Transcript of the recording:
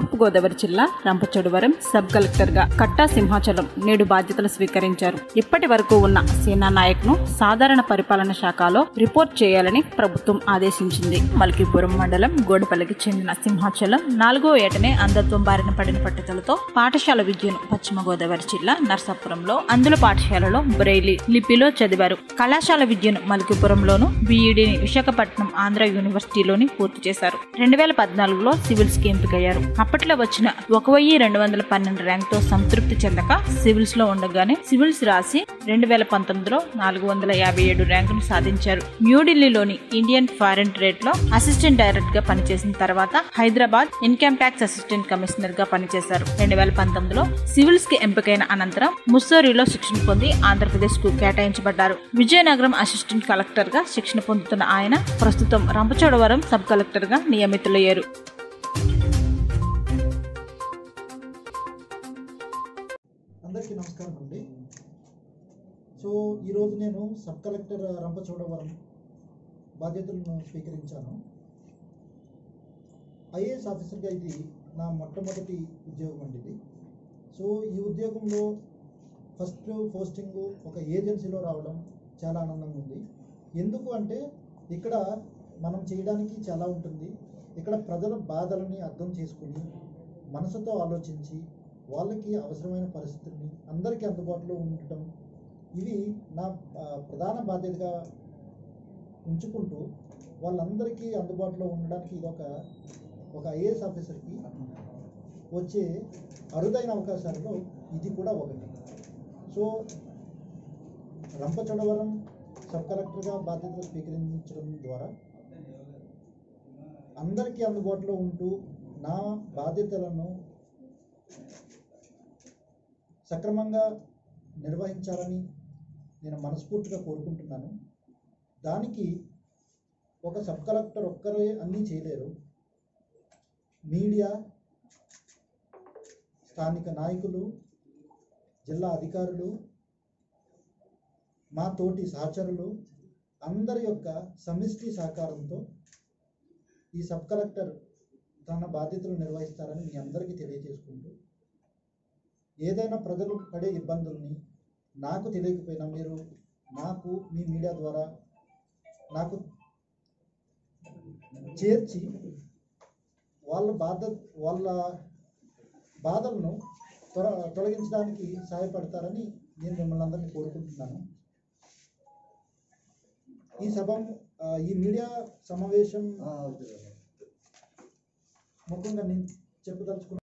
తూర్పుగోదావరి జిల్లా Rampachodavaram sub collector గా కట్టా సింహాచలం నేడు బాధ్యతలు స్వీకరించారు ఇప్పటి వరకు ఉన్న సేనా నాయక్ ను సాధారణ పరిపాలన శాఖలో రిపోర్ట్ చేయాలని ప్రభుత్వం ఆదేశించింది మల్కీపురం మండలం గోడపల్లికి చెందిన సింహాచలం నాలుగో ఏటనే అంధత్వం బారిన పడిన పట్టుదలతో పాఠశాల విద్యను పశ్చిమ గోదావరి జిల్లా నర్సాపురంలో అందుల పాఠశాలలో బ్రెయిలీ లిపిలో చదివారు కళాశాల విద్యను మల్కీపురంలోను బీఈడీని విశాఖపట్నం ఆంధ్ర యూనివర్సిటీలోని పూర్తి చేశారు రెండు వేల పద్నాలుగులో సివిల్స్ కి ఎంపికయ్యారు అప్పట్లో వచ్చిన ఒక వెయ్యి రెండు వందల పన్నెండు ర్యాంక్ తో సంతృప్తి చెందక సివిల్స్ లో ఉండగానే సివిల్స్ రాసి రెండు వేల పంతొమ్మిదిలో నాలుగు వందల యాభై ఏడు ర్యాంకును సాధించారు న్యూఢిల్లీలోని ఇండియన్ ఫారెన్ ట్రేడ్ లో అసిస్టెంట్ డైరెక్టర్ గా పనిచేసిన తర్వాత Hyderabad income tax assistant commissioner గా పనిచేశారు రెండు వేల పంతొమ్మిదిలో సివిల్స్ కి ఎంపికైన అనంతరం ముస్సోరిలో శిక్షణ పొంది ఆంధ్రప్రదేశ్ కు కేటాయించబడ్డారు విజయనగరం అసిస్టెంట్ కలెక్టర్ గా శిక్షణ పొందుతున్న ఆయన ప్రస్తుతం రంపచోడవరం సబ్ కలెక్టర్ గా నియమితులయ్యారు అందరికీ నమస్కారం అండి సో ఈరోజు నేను సబ్ కలెక్టర్ రంపచోడవరం బాధ్యతలను స్వీకరించాను ఐఏఎస్ ఆఫీసర్గా ఇది నా మొట్టమొదటి ఉద్యోగం అండి ఇది సో ఈ ఉద్యోగంలో ఫస్ట్ పోస్టింగ్ ఒక ఏజెన్సీలో రావడం చాలా ఆనందంగా ఉంది ఎందుకు అంటే ఇక్కడ మనం చేయడానికి చాలా ఉంటుంది ఇక్కడ ప్రజల బాధలని అర్థం చేసుకుని మనసుతో ఆలోచించి వాళ్ళకి అవసరమైన పరిస్థితుల్ని అందరికీ అందుబాటులో ఉండటం ఇవి నా ఆ, ప్రధాన బాధ్యతగా ఉంచుకుంటూ వాళ్ళందరికీ అందుబాటులో ఉండడానికి ఇది ఒక ఒక ఐఏఎస్ ఆఫీసర్కి వచ్చే అరుదైన అవకాశాలలో ఇది కూడా ఒకటి సో రంపచోడవరం సబ్ కలెక్టర్గా బాధ్యతలు స్వీకరించడం ద్వారా అందరికీ అందుబాటులో ఉంటూ నా బాధ్యతలను సక్రమంగా నిర్వహించాలని నేను మనస్ఫూర్తిగా కోరుకుంటున్నాను దానికి ఒక సబ్ కలెక్టర్ ఒక్కరే అన్నీ చేయలేరు మీడియా స్థానిక నాయకులు జిల్లా అధికారులు మా తోటి సహచరులు అందరి యొక్క సమిష్టి సహకారంతో ఈ సబ్ కలెక్టర్ తన బాధ్యతలు నిర్వహిస్తారని మీ అందరికీ తెలియజేసుకుంటూ ఏదైనా ప్రజలు పడే ఇబ్బందుల్ని నాకు తెలియకపోయినా మీరు నాకు మీ మీడియా ద్వారా నాకు చేర్చి వాళ్ళ బాధ వాళ్ళ బాధలను త్వర తొలగించడానికి సహాయపడతారని నేను మిమ్మల్ని అందరినీ కోరుకుంటున్నాను ఈ సభ ఆ, ఈ మీడియా సమావేశం ముఖ్యంగా నేను చెప్పదలుచుకున్న